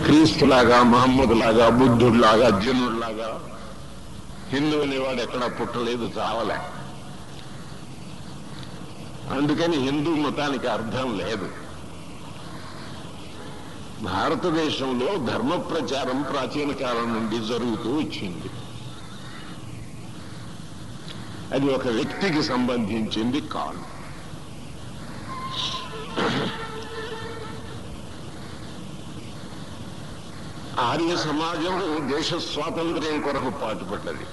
క్రీస్తులాగా మహమ్మదులాగా బుద్ధుడిలాగా అర్జునుడిలాగా హిందూ అనేవాడు ఎక్కడా పుట్టలేదు చావలే అందుకని హిందూ మతానికి అర్థం లేదు భారతదేశంలో ధర్మ ప్రచారం ప్రాచీన కాలం నుండి జరుగుతూ వచ్చింది అది ఒక వ్యక్తికి సంబంధించింది కాదు ఆర్య సమాజం దేశ స్వాతంత్ర్యం కొరకు పాటుపడ్డది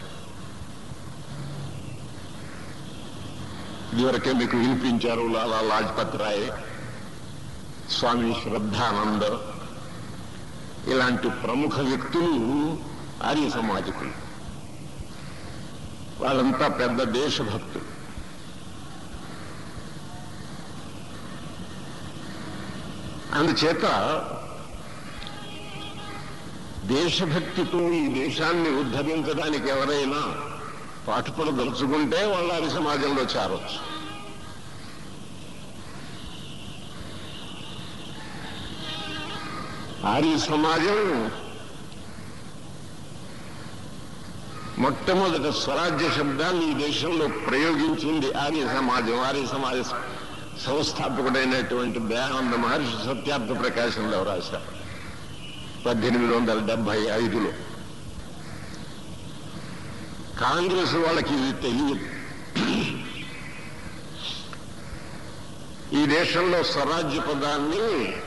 ఇదివరకే మీకు వినిపించారు లాలా లాజ్పత్ రాయ్ స్వామి శ్రద్ధానంద ఇలాంటి ప్రముఖ వ్యక్తులు ఆర్య సమాజకులు వాళ్ళంతా పెద్ద దేశభక్తులు అందుచేత దేశభక్తితో ఈ దేశాన్ని ఉద్ధరించడానికి ఎవరైనా పాటుపడదలుచుకుంటే వాళ్ళ ఆర్య సమాజంలో చేరవచ్చు ఆర్య సమాజం మొట్టమొదట స్వరాజ్య శబ్దాన్ని ఈ దేశంలో ప్రయోగించింది ఆర్య సమాజం ఆర్య సమాజ సంస్థాపకుడైనటువంటి దయానంద మహర్షి సత్యార్థ ప్రకాశంలో రాశారు పద్దెనిమిది వందల డెబ్బై ఐదులో కాంగ్రెస్ వాళ్ళకి ఇది తెలియదు ఈ దేశంలో స్వరాజ్య పదాన్ని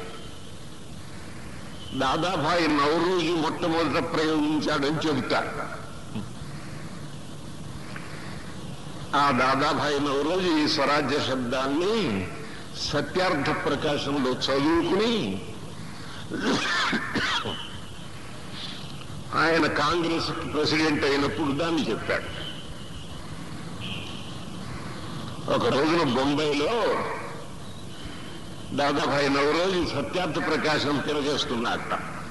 దాదాభాయి నవరోజు మొట్టమొదట ప్రయోగించాడని చెబుతారు ఆ దాదాభాయి నవరోజు ఈ స్వరాజ్య శబ్దాన్ని సత్యార్థ ప్రకాశంలో చదువుకుని ఆయన కాంగ్రెస్ ప్రెసిడెంట్ అయినప్పుడు దాన్ని చెప్పాడు ఒక రోజున బొంబాయిలో దాదాభాయి నవరోజు సత్యార్థ ప్రకాశం తిరగేస్తున్నట్ట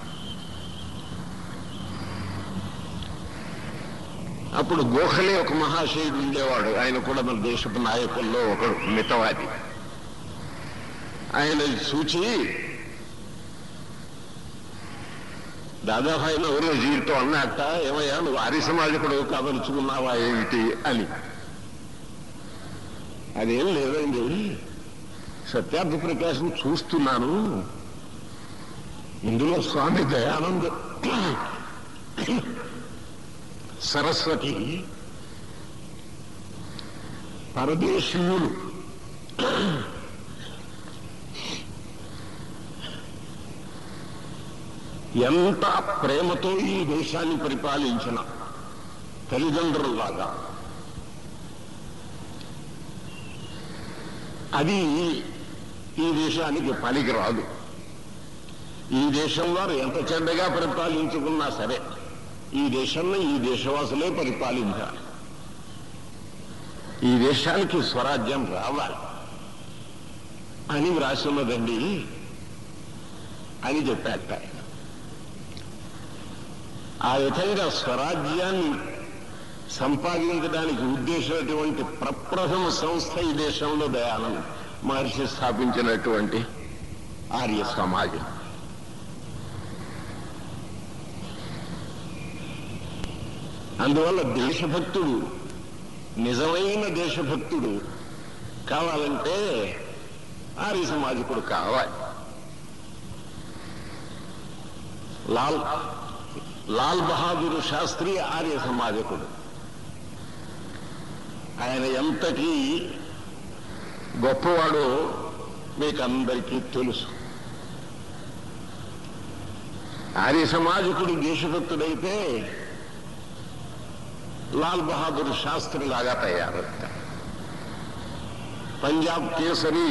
అప్పుడు గోఖలే ఒక మహాశయుడు ఉండేవాడు ఆయన కూడా మన దేశపు నాయకుల్లో ఒకడు మితవాది ఆయన చూచి దాదాపు ఆయన ఎవరో జీవితం అన్నట్ట ఏమయ్యా నువ్వు ఆర్య సమాజకుడు కాదలుచుకున్నావా ఏమిటి అని అదేం లేదండి సత్యార్థ ప్రకాశం చూస్తున్నాను ఇందులో స్వామి దయానంద సరస్వతి పరదేశీయులు ఎంత ప్రేమతో ఈ దేశాన్ని పరిపాలించిన తల్లిదండ్రుల్లాగా అది ఈ దేశానికి పనికిరాదు ఈ దేశం వారు ఎంత చెడ్డగా పరిపాలించుకున్నా సరే ఈ దేశాన్ని ఈ దేశవాసులే పరిపాలించాలి ఈ దేశానికి స్వరాజ్యం రావాలి అని వ్రాసిన్నదండి అని చెప్పాట ఆయన ఆ విధంగా స్వరాజ్యాన్ని సంపాదించడానికి ఉద్దేశమైనటువంటి ప్రప్రథమ సంస్థ ఈ దేశంలో దయానంద మహర్షి స్థాపించినటువంటి ఆర్య సమాజం అందువల్ల దేశభక్తుడు నిజమైన దేశభక్తుడు కావాలంటే ఆర్య సమాజకుడు కావాలి లాల్ లాల్ బహాదూర్ శాస్త్రి ఆర్య సమాజకుడు ఆయన ఎంతటి గొప్పవాడో మీకు అందరికీ తెలుసు ఆర్య సమాజకుడు దేశభక్తుడైతే లాల్ బహాదూర్ శాస్త్రి లాగా తయారవుతాడు పంజాబ్ కేసరి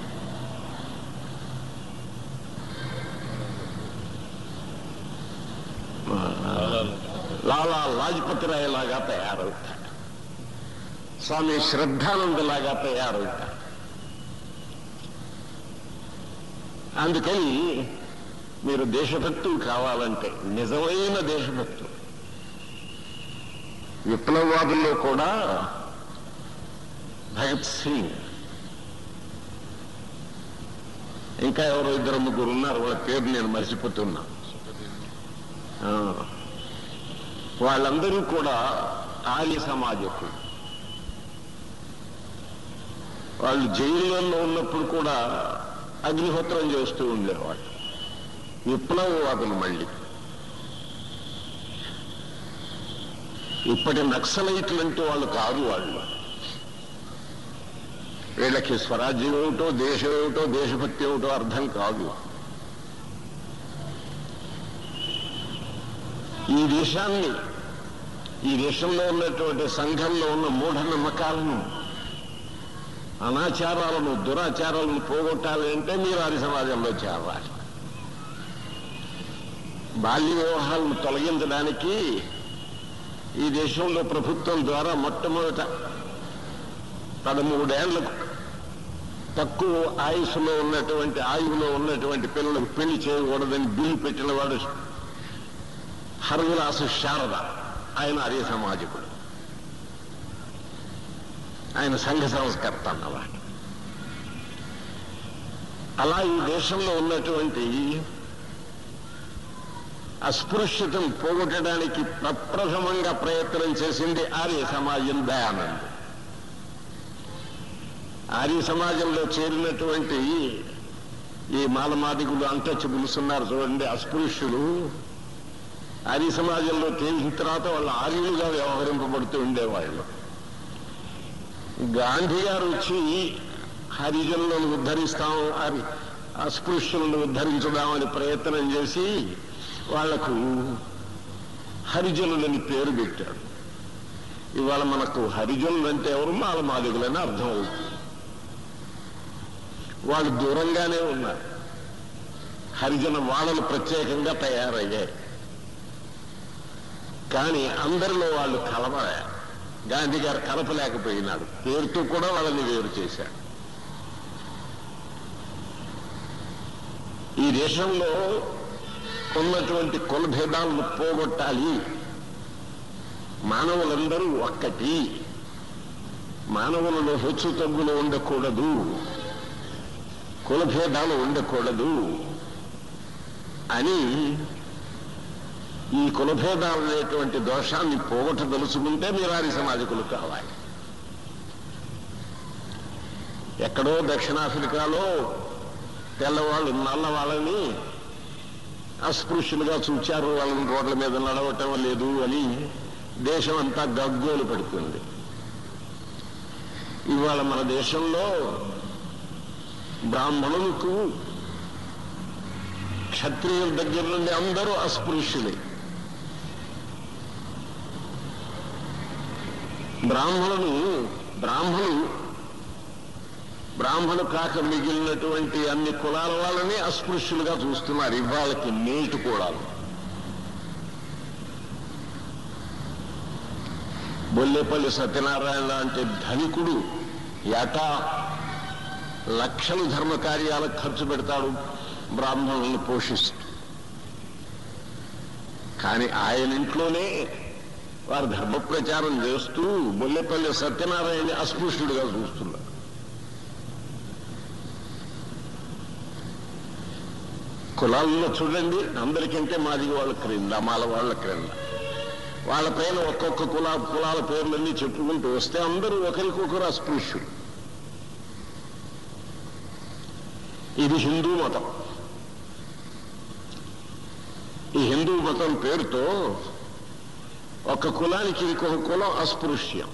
లాలా లాజ్పతి రాయ్ లాగా తయారవుతాడు స్వామి శ్రద్ధానంద లాగా తయారవుతాడు అందుకని మీరు దేశభక్తులు కావాలంటే నిజమైన దేశభక్తులు విప్లవవాదుల్లో కూడా భగత్ సింగ్ ఇంకా ఎవరో ఇద్దరు ముగ్గురు ఉన్నారు వాళ్ళ పేరు నేను మర్చిపోతున్నా ఆ, వాళ్ళందరూ కూడా ఆర్య సమాజకులు వాళ్ళు జైల్లో ఉన్నప్పుడు కూడా అగ్నిహోత్రం చేస్తూ ఉండేవాళ్ళు విప్లవవాదులు మళ్ళీ ఇప్పటి నక్సలైట్లు అంటే వాళ్ళు కాదు వాళ్ళు వీళ్ళకి స్వరాజ్యం ఏమిటో దేశం ఏమిటో దేశభక్తి ఏమిటో అర్థం కాదు ఈ దేశాన్ని ఈ దేశంలో ఉన్నటువంటి సంఘంలో ఉన్న మూఢనమ్మకాలను అనాచారాలను దురాచారాలను పోగొట్టాలి అంటే మీరు ఆది సమాజంలో చేరాలి బాల్య వివాహాలను తొలగించడానికి ఈ దేశంలో ప్రభుత్వం ద్వారా మొట్టమొదట పదమూడేళ్లకు తక్కువ ఆయుస్సులో ఉన్నటువంటి ఆయువులో ఉన్నటువంటి పిల్లలకు పెళ్లి చేయకూడదని బిల్లు పెట్టిన వాడు హరవిలాసు శారద ఆయన అదే సమాజకుడు ఆయన సంఘ సంస్కర్త అన్నవాడు అలా ఈ దేశంలో ఉన్నటువంటి అస్పృశ్యతను పోగొట్టడానికి ప్రప్రథమంగా ప్రయత్నం చేసింది ఆర్య సమాజం దయానంద్ ఆర్య సమాజంలో చేరినటువంటి ఈ మాలమాదిగులు అంటచబుల్స్ ఉన్నారు చూడండి అస్పృశ్యులు ఆర్య సమాజంలో తేలిన తర్వాత వాళ్ళు ఆర్యులుగా వ్యవహరింపబడుతూ ఉండేవాళ్ళు గాంధీ గారు వచ్చి హరిజనులను ఉద్ధరిస్తాం హరి అస్పృశ్యులను ఉద్ధరించుదామని ప్రయత్నం చేసి వాళ్లకు హరిజనులని పేరు పెట్టాడు ఇవాళ మనకు హరిజనులు అంటే ఎవరు మాలమాదిగులని అర్థం అవుతుంది వాళ్ళు దూరంగానే ఉన్నారు హరిజన వాళ్ళలు ప్రత్యేకంగా తయారయ్యాయి కానీ అందరిలో వాళ్ళు కలవలే గాంధీ గారు కలపలేకపోయినాడు పేరుతో కూడా వాళ్ళని వేరు చేశాడు ఈ దేశంలో ఉన్నటువంటి కుల భేదాలను పోగొట్టాలి మానవులందరూ ఒక్కటి మానవులలో హెచ్చు తగ్గులు ఉండకూడదు కుల భేదాలు ఉండకూడదు అని ఈ కులభేదాలు అనేటువంటి దోషాన్ని పోగొట్టదలుచుకుంటే మీరారి సమాజకులు కావాలి ఎక్కడో దక్షిణాఫ్రికాలో తెల్లవాళ్ళు నల్లవాళ్ళని అస్పృశ్యులుగా చూచారు వాళ్ళని రోడ్ల మీద నడవటం లేదు అని దేశం అంతా గగ్గోలు పెడుతుంది ఇవాళ మన దేశంలో బ్రాహ్మణులకు క్షత్రియుల దగ్గర నుండి అందరూ అస్పృశ్యులే బ్రాహ్మణులు బ్రాహ్మణులు బ్రాహ్మణు కాక మిగిలినటువంటి అన్ని కులాల వాళ్ళని అస్పృశ్యులుగా చూస్తున్నారు ఇవాళకి నేటి కూడా బొల్లేపల్లి సత్యనారాయణ లాంటి ధనికుడు ఏటా లక్షలు ధర్మ కార్యాలకు ఖర్చు పెడతాడు బ్రాహ్మణులను పోషిస్తూ కానీ ఆయన ఇంట్లోనే వారు ధర్మ ప్రచారం చేస్తూ బొల్లేపల్లి సత్యనారాయణ అస్పృశ్యుడిగా చూస్తున్నారు కులాల్లో చూడండి అందరికంటే మాది వాళ్ళ క్రింద మాల వాళ్ళ క్రింద వాళ్ళ పైన ఒక్కొక్క కుల కులాల పేర్లన్నీ చెప్పుకుంటూ వస్తే అందరూ ఒకరికొకరు అస్పృశ్యులు ఇది హిందూ మతం ఈ హిందూ మతం పేరుతో ఒక కులానికి ఇంకొక కులం అస్పృశ్యం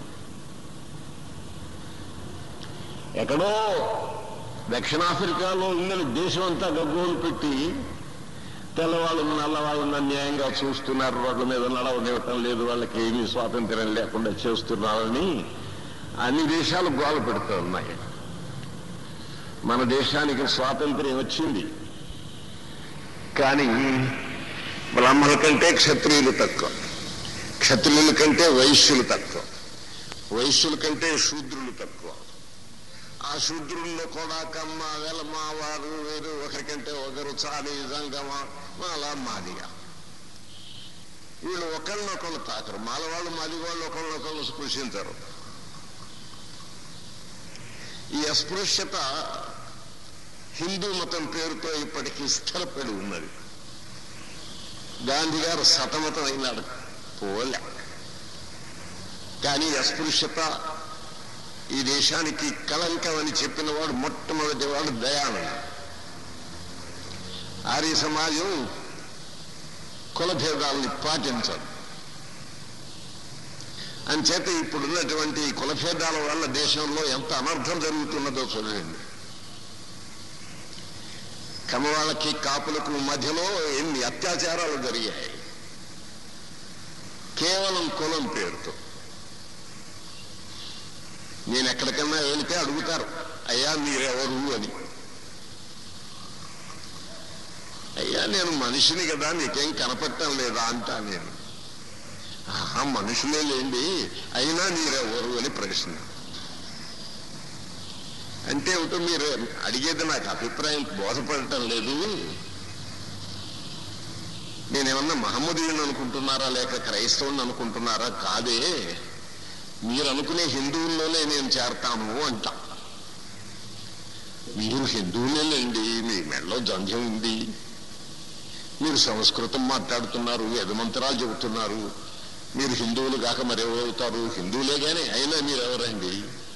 ఎక్కడో దక్షిణాఫ్రికాలో ఉందని దేశం అంతా గగ్గోలు పెట్టి తెల్లవాళ్ళు నల్లవాళ్ళని అన్యాయంగా చూస్తున్నారు రోడ్ల మీద నడవనివ్వటం లేదు వాళ్ళకి ఏమీ స్వాతంత్ర్యం లేకుండా చేస్తున్నారని అన్ని దేశాలు గోల పెడుతూ ఉన్నాయి మన దేశానికి స్వాతంత్ర్యం వచ్చింది కానీ బ్రాహ్మణుల కంటే క్షత్రియులు తక్కువ క్షత్రియుల కంటే వైశ్యులు తక్కువ వైశ్యుల కంటే శూద్రులు తక్కువ ఆ శూద్రుల్లో కూడా కమ్మ వెలమ వారు వేరు ఒకరికంటే ఒకరు చాలి జంగమ అలా మాదిగా వీళ్ళు ఒకళ్ళనొకళ్ళు తాకరు మాల వాళ్ళు మాది వాళ్ళు ఒకళ్ళనొకళ్ళు స్పృశించరు ఈ అస్పృశ్యత హిందూ మతం పేరుతో ఇప్పటికీ స్థిరపడి ఉన్నది గాంధీ గారు సతమతం అయినాడు పోలే కానీ అస్పృశ్యత ఈ దేశానికి కళంకం అని చెప్పిన వాడు మొట్టమొదటి వాడు దయానంద ఆర్య సమాజం కుల భేదాలని పాటించదు అంచేత ఇప్పుడున్నటువంటి కుల భేదాల వల్ల దేశంలో ఎంత అనర్థం జరుగుతున్నదో చూడండి కమవాళ్ళకి కాపులకు మధ్యలో ఎన్ని అత్యాచారాలు జరిగాయి కేవలం కులం పేరుతో నేను ఎక్కడికన్నా వెళితే అడుగుతారు అయ్యా మీరెవరు అని అయ్యా నేను మనిషిని కదా నీకేం కనపడటం లేదా అంటా నేను ఆహా మనుషులే లేండి అయినా మీరెవరు అని ప్రశ్న అంటే ఒకటి మీరు అడిగేది నాకు అభిప్రాయం బోధపడటం లేదు నేనేమన్నా మహమ్మదీయుని అనుకుంటున్నారా లేక క్రైస్తవుని అనుకుంటున్నారా కాదే మీరు అనుకునే హిందువుల్లోనే నేను చేరతాను అంట మీరు హిందువులేండి మీ మెడలో జంధ్యం ఉంది మీరు సంస్కృతం మాట్లాడుతున్నారు వేదమంత్రాలు చెబుతున్నారు మీరు హిందువులు కాక మరెవరవుతారు హిందువులే గాని అయినా మీరు ఎవరండి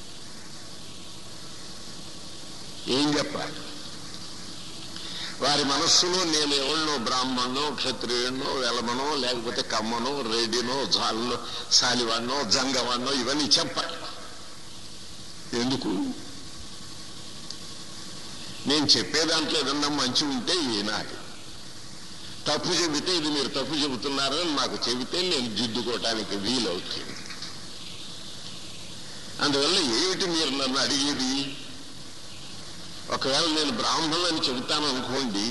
ఏం చెప్పాలి వారి మనస్సులో నేను ఎవరినో బ్రాహ్మణో క్షత్రియుడినో వెలమనో లేకపోతే కమ్మనో రెడ్డినో జాలనో సాలివాడినో జంగవాడినో ఇవన్నీ చెప్పాలి ఎందుకు నేను చెప్పే దాంట్లో ఏదన్నా మంచి ఉంటే ఈనాడు తప్పు చెబితే ఇది మీరు తప్పు చెబుతున్నారని నాకు చెబితే నేను దిద్దుకోవటానికి వీలవుతుంది అందువల్ల ఏమిటి మీరు నన్ను అడిగేది ఒకవేళ నేను బ్రాహ్మణులని చెబుతాను అనుకోండి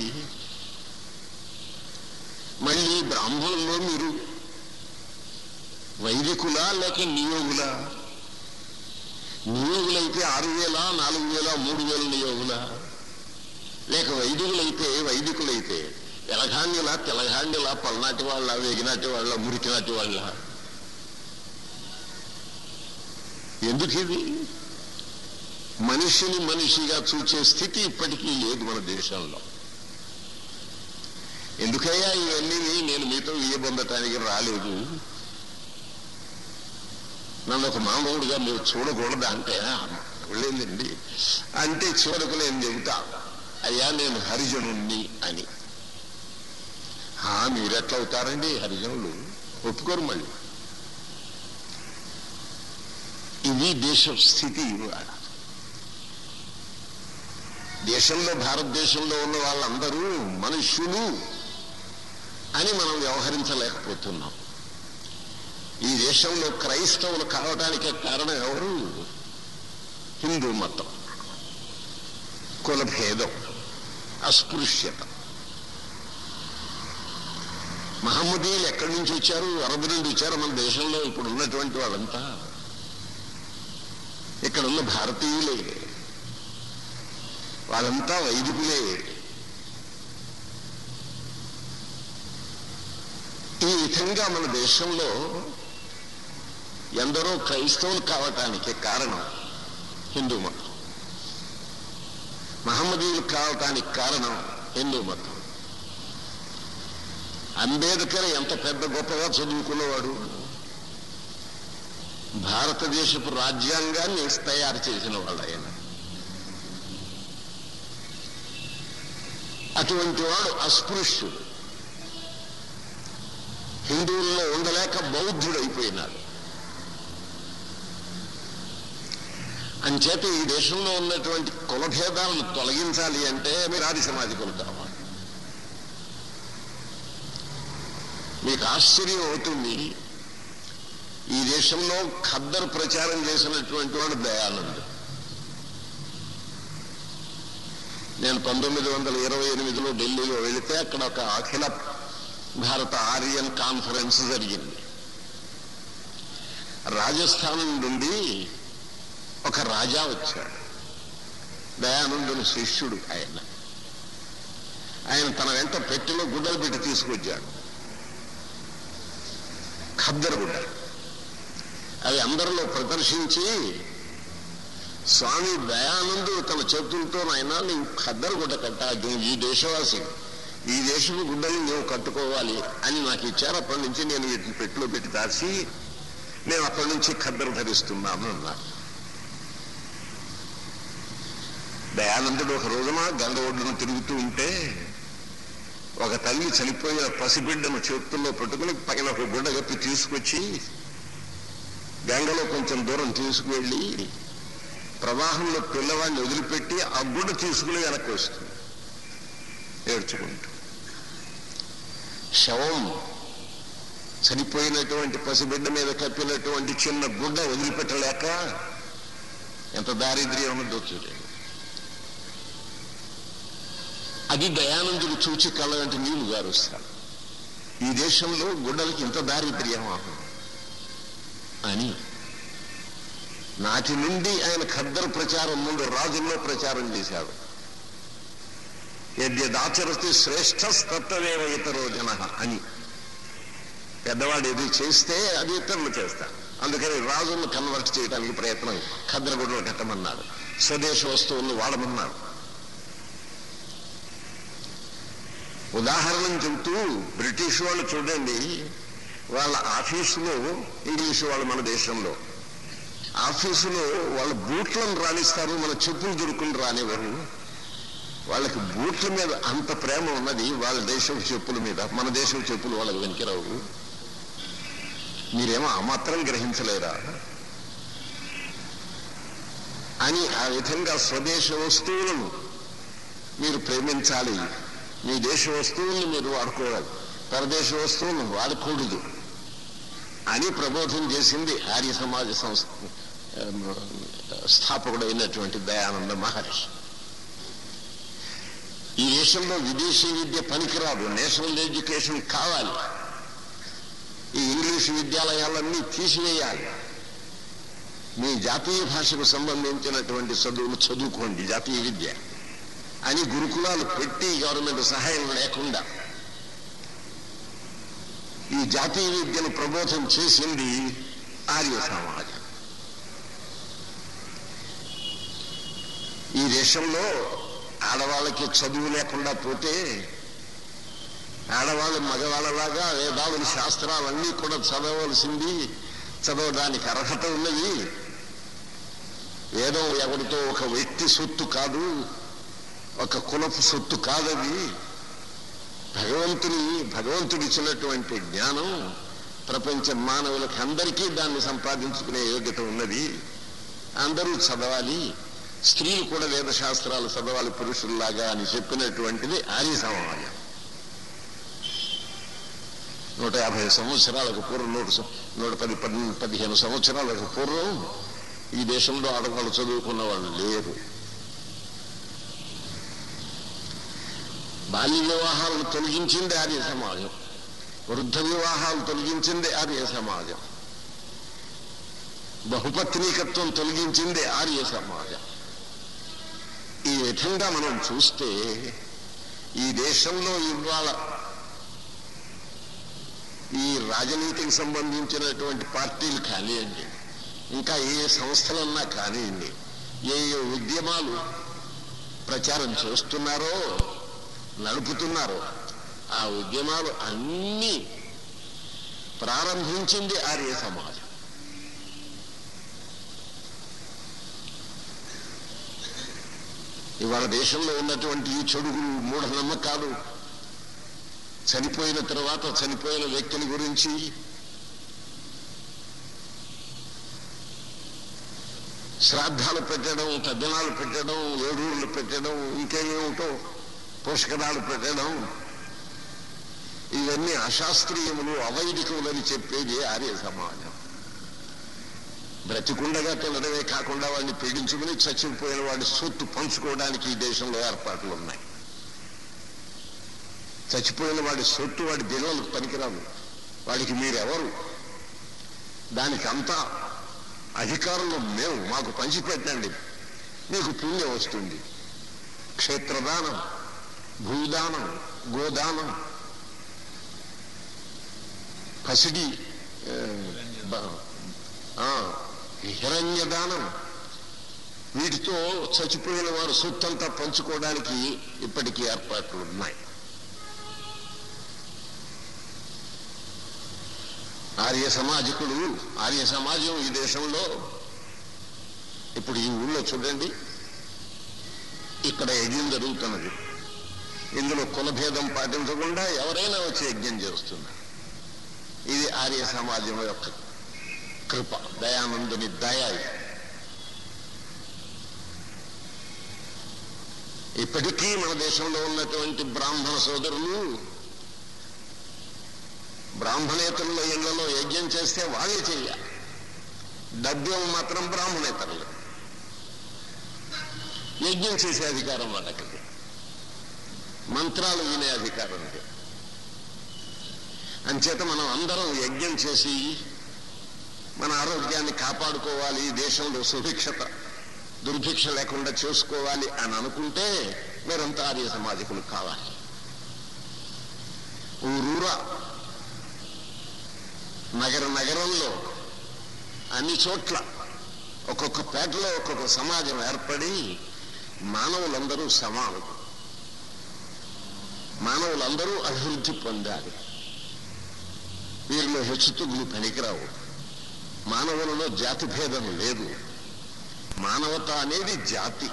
మళ్ళీ బ్రాహ్మణుల్లో మీరు వైదికులా లేక నియోగులా నియోగులైతే ఆరు వేల నాలుగు వేల మూడు వేల నియోగులా లేక వైదికులైతే వైదికులైతే ఎలగాండిలా తెలగాండిలా పల్నాటి వాళ్ళ వేగినాటి వాళ్ళ మురికినాటి వాళ్ళ ఎందుకు ఇది మనిషిని మనిషిగా చూచే స్థితి ఇప్పటికీ లేదు మన దేశంలో ఎందుకయ్యా ఇవన్నీ నేను మీతో పొందటానికి రాలేదు నన్ను ఒక మామూలుగా మీరు చూడకూడదు అంటే వెళ్ళిందండి అంటే చివరకు నేను చెబుతా అయ్యా నేను హరిజనుణ్ణి అని ఆ మీరెట్లా అవుతారండి హరిజనులు ఒప్పుకోరు మళ్ళీ ఇది దేశ స్థితి ఇవాళ దేశంలో భారతదేశంలో ఉన్న వాళ్ళందరూ మనుష్యులు అని మనం వ్యవహరించలేకపోతున్నాం ఈ దేశంలో క్రైస్తవులు కావటానికి కారణం ఎవరు హిందూ మతం కులభేదం అస్పృశ్యత మహమ్మదీయులు ఎక్కడి నుంచి వచ్చారు అరబ్ నుండి వచ్చారు మన దేశంలో ఇప్పుడు ఉన్నటువంటి వాళ్ళంతా ఇక్కడ ఉన్న భారతీయులే వాళ్ళంతా వైదికులే ఈ విధంగా మన దేశంలో ఎందరో క్రైస్తవులు కావటానికి కారణం హిందూ మతం మహమ్మదీయులు కావటానికి కారణం హిందూ మతం అంబేద్కర్ ఎంత పెద్ద గొప్పగా చదువుకున్నవాడు భారతదేశపు రాజ్యాంగాన్ని తయారు చేసిన వాళ్ళు ఆయన అటువంటి వాడు అస్పృశ్యుడు హిందువుల్లో ఉండలేక బౌద్ధుడైపోయినాడు అంచేత ఈ దేశంలో ఉన్నటువంటి కులభేదాలను తొలగించాలి అంటే మీరు ఆది సమాజికులు కావాలి మీకు ఆశ్చర్యం అవుతుంది ఈ దేశంలో ఖద్దరు ప్రచారం చేసినటువంటి వాడు దయానంద్ నేను పంతొమ్మిది వందల ఇరవై ఎనిమిదిలో ఢిల్లీలో వెళితే అక్కడ ఒక అఖిల భారత ఆర్యన్ కాన్ఫరెన్స్ జరిగింది రాజస్థానం నుండి ఒక రాజా వచ్చాడు దయానందుని శిష్యుడు ఆయన ఆయన తన వెంట పెట్టెలో గుడ్డలు పెట్టి తీసుకొచ్చాడు ఖద్దరు గుడ్డలు అవి అందరిలో ప్రదర్శించి స్వామి దయానందు తన చేతులతో నాయన నీవు ఖద్దరు గుడ్డ కట్ట ఈ దేశవాసి ఈ దేశపు గుడ్డలు నువ్వు కట్టుకోవాలి అని నాకు ఇచ్చారు అప్పటి నుంచి నేను వీటిని పెట్టిలో పెట్టి దాచి నేను అప్పటి నుంచి ఖద్దరు ధరిస్తున్నాను అన్నారు దయానందుడు ఒక రోజున గంగ ఒడ్డును తిరుగుతూ ఉంటే ఒక తల్లి చనిపోయిన పసిబిడ్డను చేతుల్లో పెట్టుకుని పైన ఒక గుడ్డ కప్పి తీసుకొచ్చి గంగలో కొంచెం దూరం తీసుకువెళ్ళి ప్రవాహంలో పిల్లవాడిని వదిలిపెట్టి ఆ గుడ్డ తీసుకుని వెనక్కి వస్తుంది ఏడ్చుకుంటూ శవం చనిపోయినటువంటి పసిబిడ్డ మీద కప్పినటువంటి చిన్న గుడ్డ వదిలిపెట్టలేక ఎంత దారిద్ర్యం ఉన్నదో చూడండి అది దయానందుడు చూచి కళ్ళంటి నీళ్లు గారుస్తాడు ఈ దేశంలో గుడ్డలకి ఇంత దారిద్ర్యం అని నాటి నుండి ఆయన ఖద్దరు ప్రచారం ముందు రాజుల్లో ప్రచారం చేశాడు యద్యదాచరతి శ్రేష్ఠస్తత్వమేవ ఇతరో జన అని పెద్దవాడు ఏది చేస్తే అది ఇతరులు చేస్తారు అందుకని రాజులను కన్వర్ట్ చేయడానికి ప్రయత్నం ఖద్రగుడ్డలు కట్టమన్నాడు స్వదేశ వస్తువులను వాడమన్నాడు ఉదాహరణ చెబుతూ బ్రిటిష్ వాళ్ళు చూడండి వాళ్ళ ఆఫీసులో ఇంగ్లీష్ వాళ్ళు మన దేశంలో ఆఫీసులో వాళ్ళ బూట్లను రాణిస్తారు మన చెప్పులు దొరుకుని రానివ్వరు వాళ్ళకి బూట్ల మీద అంత ప్రేమ ఉన్నది వాళ్ళ దేశం చెప్పుల మీద మన దేశం చెప్పులు వాళ్ళకి వెనికిరావు మీరేమో ఆ మాత్రం గ్రహించలేరా అని ఆ విధంగా స్వదేశ వస్తువులను మీరు ప్రేమించాలి మీ దేశ వస్తువుల్ని మీరు వాడుకోవాలి పరదేశ వస్తువులను వాడకూడదు అని ప్రబోధం చేసింది ఆర్య సమాజ సంస్థ స్థాపకుడైనటువంటి దయానంద మహర్షి ఈ దేశంలో విదేశీ విద్య పనికిరాదు నేషనల్ ఎడ్యుకేషన్ కావాలి ఈ ఇంగ్లీష్ విద్యాలయాలన్నీ తీసివేయాలి మీ జాతీయ భాషకు సంబంధించినటువంటి చదువులు చదువుకోండి జాతీయ విద్య అని గురుకులాలు పెట్టి గవర్నమెంట్ సహాయం లేకుండా ఈ జాతీయ విద్యను ప్రబోధం చేసింది ఆర్య సమాజం ఈ దేశంలో ఆడవాళ్ళకి చదువు లేకుండా పోతే ఆడవాళ్ళు మగవాళ్ళలాగా వేదాలు శాస్త్రాలన్నీ కూడా చదవలసింది చదవడానికి అర్హత ఉన్నది వేదం ఎవరితో ఒక వ్యక్తి సొత్తు కాదు ఒక కులపు సొత్తు కాదది భగవంతుని భగవంతుడు ఇచ్చినటువంటి జ్ఞానం ప్రపంచ మానవులకు అందరికీ దాన్ని సంపాదించుకునే యోగ్యత ఉన్నది అందరూ చదవాలి స్త్రీలు కూడా వేద శాస్త్రాలు చదవాలి పురుషుల్లాగా అని చెప్పినటువంటిది ఆర్య సమాజం నూట యాభై సంవత్సరాలకు పూర్వం నూట సం- నూట పది పది పదిహేను సంవత్సరాలకు పూర్వం ఈ దేశంలో ఆడవాళ్ళు చదువుకున్న వాళ్ళు లేరు బాల్య వివాహాలను తొలగించింది ఆర్య సమాజం వృద్ధ వివాహాలు తొలగించింది ఆర్య సమాజం బహుపత్నీకత్వం తొలగించింది ఆర్య సమాజం ఈ విధంగా మనం చూస్తే ఈ దేశంలో ఇవాళ ఈ రాజనీతికి సంబంధించినటువంటి పార్టీలు కానివ్వండి ఇంకా ఏ సంస్థలన్నా కానివ్వండి ఏ ఏ ఉద్యమాలు ప్రచారం చేస్తున్నారో నడుపుతున్నారో ఆ ఉద్యమాలు అన్నీ ప్రారంభించింది ఆర్య సమాజం ఇవాళ దేశంలో ఉన్నటువంటి ఈ చెడుగులు మూఢనమ్మకాలు చనిపోయిన తర్వాత చనిపోయిన వ్యక్తిని గురించి శ్రాద్ధాలు పెట్టడం తద్దినాలు పెట్టడం ఏడూళ్ళు పెట్టడం ఇంకేమేమిటో పోషకరాలు పెట్టడం ఇవన్నీ అశాస్త్రీయములు అవైదికములని చెప్పేది ఆర్య సమాజం బ్రతికుండగా తినడమే కాకుండా వాడిని పీడించుకుని చచ్చిపోయిన వాడి సొత్తు పంచుకోవడానికి ఈ దేశంలో ఏర్పాట్లు ఉన్నాయి చచ్చిపోయిన వాడి సొత్తు వాడి బిళ్ళలకు పనికిరాదు వాడికి మీరెవరు దానికి అంతా అధికారంలో మేము మాకు పంచిపెట్టండి మీకు పుణ్యం వస్తుంది క్షేత్రదానం భూదానం గోదానం పసిడి ఆ, బ- ఆ, హిరణ్యదానం వీటితో చచ్చిపోయిన వారు సొత్తంతా పంచుకోవడానికి ఇప్పటికీ ఏర్పాట్లు ఉన్నాయి ఆర్య సమాజకుడు ఆర్య సమాజం ఈ దేశంలో ఇప్పుడు ఈ ఊళ్ళో చూడండి ఇక్కడ యజ్ఞం జరుగుతున్నది ఇందులో కులభేదం పాటించకుండా ఎవరైనా వచ్చి యజ్ఞం చేస్తున్నారు ఇది ఆర్య సమాజం యొక్క కృప దయానందుని దయ ఇది. ఇప్పటికీ మన దేశంలో ఉన్నటువంటి బ్రాహ్మణ సోదరులు బ్రాహ్మణేతరుల ఇళ్లలో యజ్ఞం చేస్తే వాళ్ళే చెయ్యాలి డబ్బేమో మాత్రం బ్రాహ్మణేతరులు యజ్ఞం చేసే అధికారం వాళ్ళకి మంత్రాలు వినే అధికారం ఉంది అంచేత మనం అందరం యజ్ఞం చేసి మన ఆరోగ్యాన్ని కాపాడుకోవాలి ఈ దేశంలో సుభిక్షత దుర్భిక్ష లేకుండా చేసుకోవాలి అని అనుకుంటే మీరంతా ఆర్య సమాజకులు కావాలి ఊరూరా నగర నగరంలో అన్ని చోట్ల ఒక్కొక్క పేటలో ఒక్కొక్క సమాజం ఏర్పడి మానవులందరూ సమానులు మానవులందరూ అభివృద్ధి పొందాలి వీరిలో హెచ్చుతుగులు పనికిరావు మానవులలో జాతి భేదం లేదు మానవత అనేది జాతి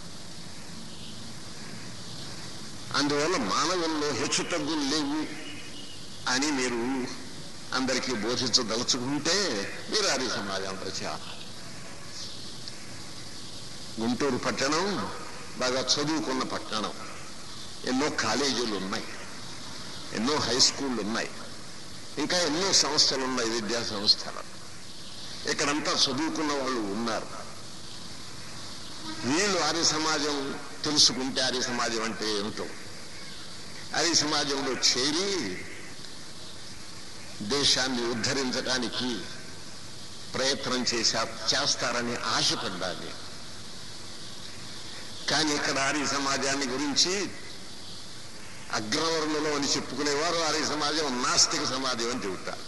అందువల్ల మానవుల్లో హెచ్చుతగ్గులు లేవు అని మీరు అందరికీ బోధించదలుచుకుంటే మీరు ఆర్య సమాజంలో చేరాలి గుంటూరు పట్టణం బాగా చదువుకున్న పట్టణం ఎన్నో కాలేజీలు ఉన్నాయి ఎన్నో హై స్కూళ్ళు ఉన్నాయి ఇంకా ఎన్నో సంస్థలు ఉన్నాయి విద్యా సంస్థలు ఇక్కడంతా చదువుకున్న వాళ్ళు ఉన్నారు వీళ్ళు ఆర్య సమాజం తెలుసుకుంటే ఆర్య సమాజం అంటే ఏమిటో ఆర్య సమాజంలో చేరి దేశాన్ని ఉద్ధరించడానికి ప్రయత్నం చేశా చేస్తారని ఆశపడ్డాలి కానీ ఇక్కడ ఆర్య సమాజాన్ని గురించి అగ్రవర్ణులు అని చెప్పుకునేవారు ఆర్య సమాజం నాస్తిక సమాజం అని చెబుతారు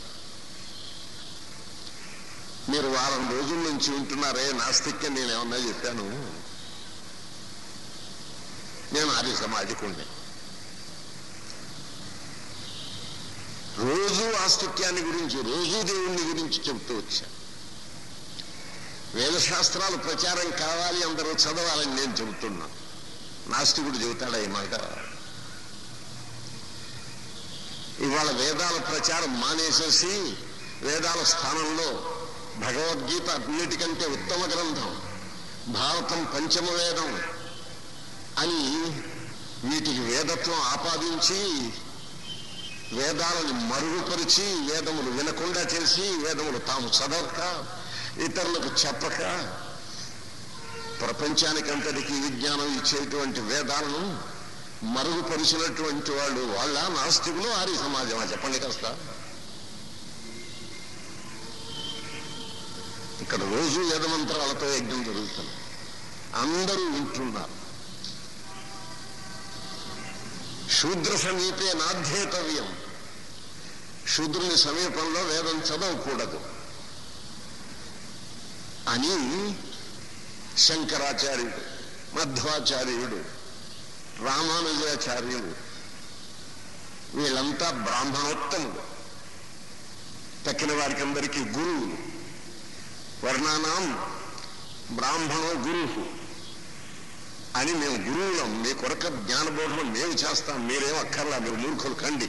మీరు వారం రోజుల నుంచి ఉంటున్నారే నాస్తిక్యం నేను ఏమన్నా చెప్పాను నేను ఆర్య సమాజకుణ్ణి రోజు ఆస్తిక్యాన్ని గురించి రోజు దేవుణ్ణి గురించి చెబుతూ వచ్చా వేదశాస్త్రాలు ప్రచారం కావాలి అందరూ చదవాలని నేను చెబుతున్నా నాస్తికుడు చెబుతాడా ఈ మాట ఇవాళ వేదాల ప్రచారం మానేసేసి వేదాల స్థానంలో భగవద్గీత అన్నిటికంటే ఉత్తమ గ్రంథం భారతం పంచమ వేదం అని వీటికి వేదత్వం ఆపాదించి వేదాలను మరుగుపరిచి వేదములు వినకుండా చేసి వేదములు తాము చదవక ఇతరులకు చెప్పక ప్రపంచానికంతటికి విజ్ఞానం ఇచ్చేటువంటి వేదాలను మరుగుపరిచినటువంటి వాళ్ళు వాళ్ళ నాస్తికులు ఆర్య సమాజమా చెప్పండి కాస్త ఇక్కడ రోజు వేదమంత్రాలతో యజ్ఞం జరుగుతుంది అందరూ వింటున్నారు శూద్ర సమీపే నాధ్యేతవ్యం శూద్రుని సమీపంలో వేదం చదవకూడదు అని శంకరాచార్యుడు మధ్వాచార్యుడు రామానుజాచార్యులు వీళ్ళంతా బ్రాహ్మణోత్తములు తక్కిన వారికి అందరికీ గురువులు వర్ణానాం బ్రాహ్మణో గురువు అని మేము గురువులం మీ కొరక జ్ఞానబోధం మేము చేస్తాం మీరేం అక్కర్లా మీరు మూర్ఖులు కండి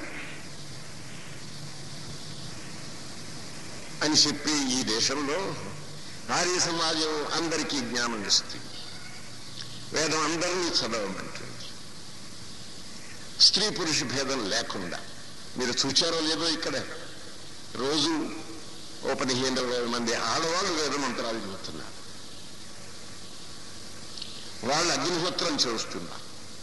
అని చెప్పి ఈ దేశంలో ఆర్య సమాజం అందరికీ జ్ఞానం ఇస్తుంది వేదం అందరినీ చదవమంటుంది స్త్రీ పురుష భేదం లేకుండా మీరు చూచారో లేదో ఇక్కడ రోజు ఓ పదిహేను ఇరవై మంది ఆడవాళ్ళు వేద మంత్రాలు చెబుతున్నారు వాళ్ళు అగ్నిహోత్రం చేస్తున్నారు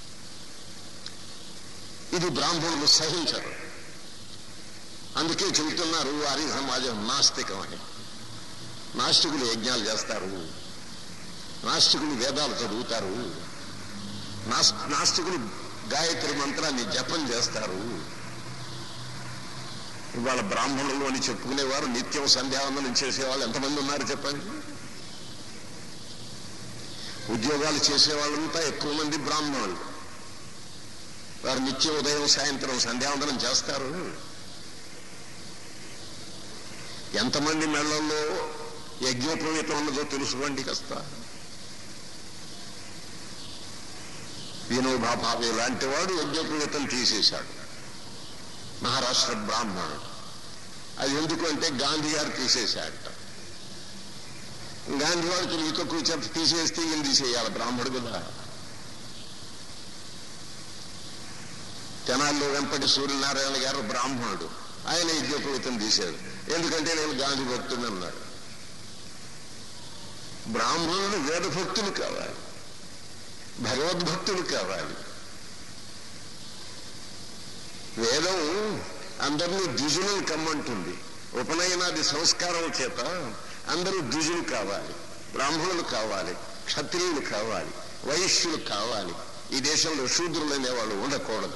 ఇది బ్రాహ్మణులు సహించరు అందుకే చెబుతున్నారు వారి సమాజం నాస్తికం అని నాస్తికులు యజ్ఞాలు చేస్తారు నాస్తికులు వేదాలు చదువుతారు నాస్- నాస్తికులు గాయత్రి మంత్రాన్ని జపం చేస్తారు ఇవాళ బ్రాహ్మణులు అని చెప్పుకునేవారు నిత్యం సంధ్యావందనం చేసేవాళ్ళు ఎంతమంది ఉన్నారు చెప్పండి ఉద్యోగాలు చేసేవాళ్ళంతా ఎక్కువ మంది బ్రాహ్మణులు వారు నిత్య ఉదయం సాయంత్రం సంధ్యావందనం చేస్తారు ఎంతమంది మెళ్ళల్లో యజ్ఞోపవీతం ఉన్నదో తెలుసుకోండి కాస్త వినోబా భావే లాంటి వాడు యజ్ఞోపవీతం తీసేశాడు మహారాష్ట్ర బ్రాహ్మణుడు అది ఎందుకు అంటే గాంధీ గారు తీసేశాడట గాంధీ వాడు తెలివి తక్కువ చెప్పి తీసేస్తే ఈయన తీసేయాలి బ్రాహ్మడు కదా తెనాల్లో వెంపటి సూర్యనారాయణ గారు బ్రాహ్మణుడు ఆయన యజ్ఞోపవీతం తీశాడు ఎందుకంటే నేను గాంధీ భక్తుని అన్నాడు బ్రాహ్మణులు వేద భక్తులు కావాలి భగవద్భక్తులు కావాలి వేదం అందరినీ ద్విజులను కమ్మంటుంది ఉపనయనాది సంస్కారం చేత అందరూ ద్విజులు కావాలి బ్రాహ్మణులు కావాలి క్షత్రియులు కావాలి వైశ్యులు కావాలి ఈ దేశంలో శూద్రులు అనేవాళ్ళు ఉండకూడదు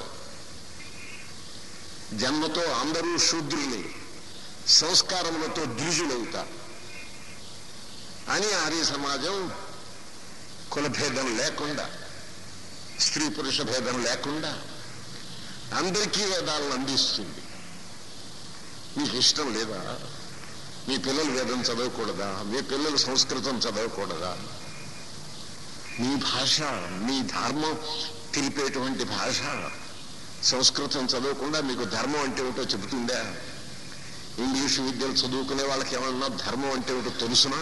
జన్మతో అందరూ శూద్రులే సంస్కారములతో ద్విజులవుతారు అని ఆర్య సమాజం కులభేదం లేకుండా స్త్రీ పురుష భేదం లేకుండా అందరికీ వేదాలను అందిస్తుంది మీకు ఇష్టం లేదా మీ పిల్లలు వేదం చదవకూడదా మీ పిల్లలు సంస్కృతం చదవకూడదా మీ భాష మీ ధర్మం తెలిపేటువంటి భాష సంస్కృతం చదవకుండా మీకు ధర్మం అంటే ఏమిటో చెబుతుందా ఇంగ్లీష్ విద్యలు చదువుకునే వాళ్ళకి ఏమన్నా ధర్మం అంటే ఏమిటో తెలుసునా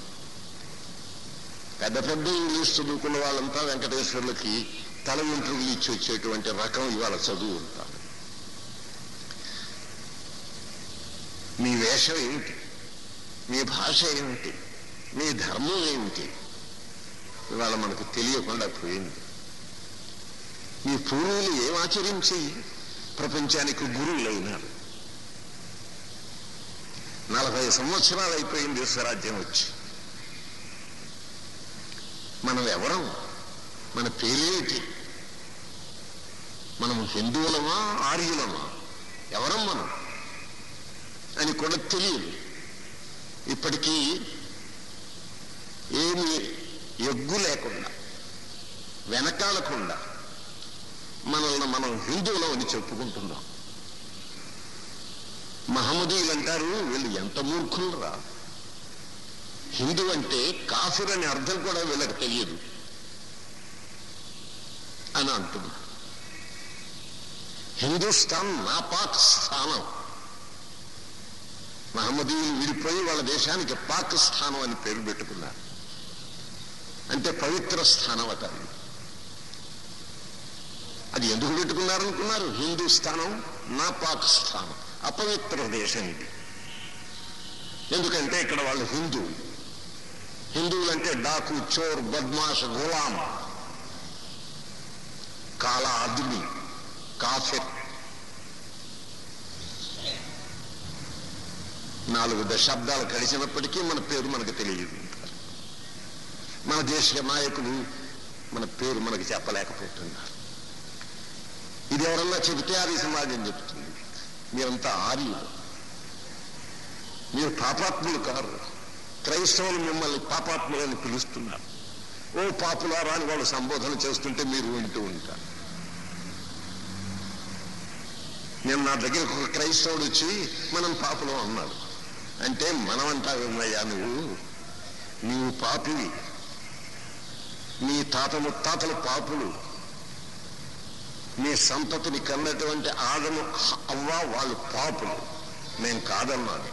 పెద్ద పెద్ద ఇంగ్లీష్ చదువుకున్న వాళ్ళంతా వెంకటేశ్వర్లకి తల వెంట్రుకలు ఇచ్చి వచ్చేటువంటి రకం ఇవాళ చదువు ఉంటారు మీ వేషం ఏమిటి మీ భాష ఏమిటి మీ ధర్మం ఏమిటి ఇవాళ మనకు తెలియకుండా పోయింది మీ పూర్వులు ఏం ఆచరించి ప్రపంచానికి గురువులైనారు నలభై సంవత్సరాలు అయిపోయింది స్వరాజ్యం వచ్చి మనం ఎవరం మన పేరేమిటి మనం హిందువులమా ఆర్యులమా ఎవరం మనం అని కూడా తెలియదు ఇప్పటికీ ఏమి ఎగ్గు లేకుండా వెనకాలకుండా మనల్ని మనం హిందువులం అని చెప్పుకుంటున్నాం మహమ్మదీయులు అంటారు వీళ్ళు ఎంత మూర్ఖులరా హిందూ అంటే కాఫిర్ అనే అర్థం కూడా వీళ్ళకి తెలియదు అని అంటున్నారు హిందుస్థాన్ నా పాక్ స్థానం మహమ్మదీయులు విడిపోయి వాళ్ళ దేశానికి పాకిస్తానం అని పేరు పెట్టుకున్నారు అంటే పవిత్ర స్థానం అట అది. అది ఎందుకు పెట్టుకున్నారనుకున్నారు హిందూస్థానం నా పాకిస్తానం అపవిత్ర దేశం ఇది ఎందుకంటే ఇక్కడ వాళ్ళు హిందువులు హిందువులంటే డాకు చోర్ బద్మాష్ గులాం కాల ఆద్మి కాఫిర్ నాలుగు దశాబ్దాలు గడిచినప్పటికీ మన పేరు మనకు తెలియదు మన దేశ నాయకులు మన పేరు మనకు చెప్పలేకపోతున్నారు ఇది ఎవరన్నా చెబితే ఆర్య సమాజం చెబుతుంది మీరంతా ఆర్యులు మీరు పాపాత్ములు కారు క్రైస్తవులు మిమ్మల్ని పాపాత్ములని పిలుస్తున్నారు ఓ పాపులారా అని వాళ్ళు సంబోధన చేస్తుంటే మీరు వింటూ ఉంటారు నేను నా దగ్గరకు ఒక క్రైస్తవుడు వచ్చి మనం పాపులం అన్నాడు అంటే మనం అంటావేమయ్యా నువ్వు నీవు పాపివి నీ తాత ముత్తాతలు పాపులు నీ సంతతిని కన్నటువంటి ఆదము అవ్వ వాళ్ళు పాపులు నేను కాదన్నాను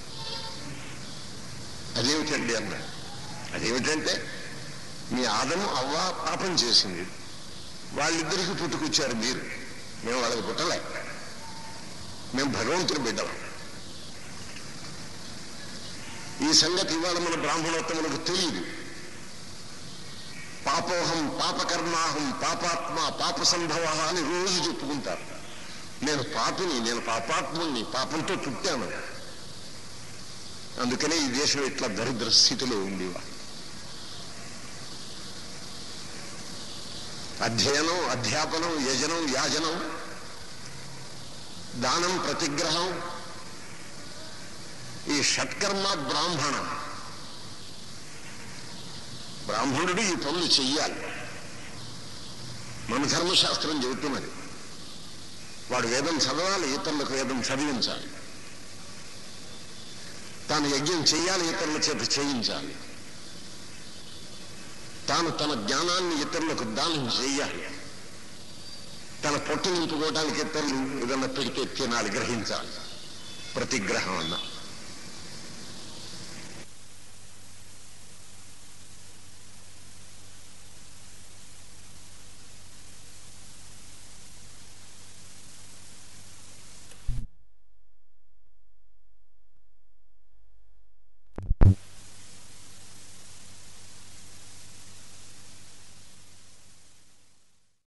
అదేమిటండి అన్నాడు అదేమిటంటే మీ ఆదము అవ్వ పాపం చేసింది వాళ్ళిద్దరికి పుట్టుకొచ్చారు మీరు మేము వాళ్ళకి పుట్టలే మేము భగవంతుని బిడ్డలం ఈ సంగతి ఇవాళ మన బ్రాహ్మణోత్తములకు తెలియదు పాపోహం పాపకర్మాహం పాపాత్మ పాప సంభవ అని రోజు చెప్పుకుంటారు నేను పాపిని నేను పాపాత్ముని పాపంతో పుట్టాను అందుకనే ఈ దేశం ఇట్లా దరిద్ర స్థితిలో ఉంది ఇవాళ. అధ్యయనం అధ్యాపనం యజనం యాజనం దానం ప్రతిగ్రహం ఈ షట్కర్మ బ్రాహ్మణం బ్రాహ్మణుడు ఈ పనులు చెయ్యాలి మన ధర్మశాస్త్రం చెబుతున్నది వాడు వేదం చదవాలి ఇతరులకు వేదం చదివించాలి తాను యజ్ఞం చేయాలి ఇతరుల చేత చేయించాలి తాను తన జ్ఞానాన్ని ఇతరులకు దానం చేయాలి తన పొట్టు నింపుకోవడానికి ఇతరులు ఏదన్నా పెడితే తినాలి గ్రహించాలి ప్రతిగ్రహం అన్నా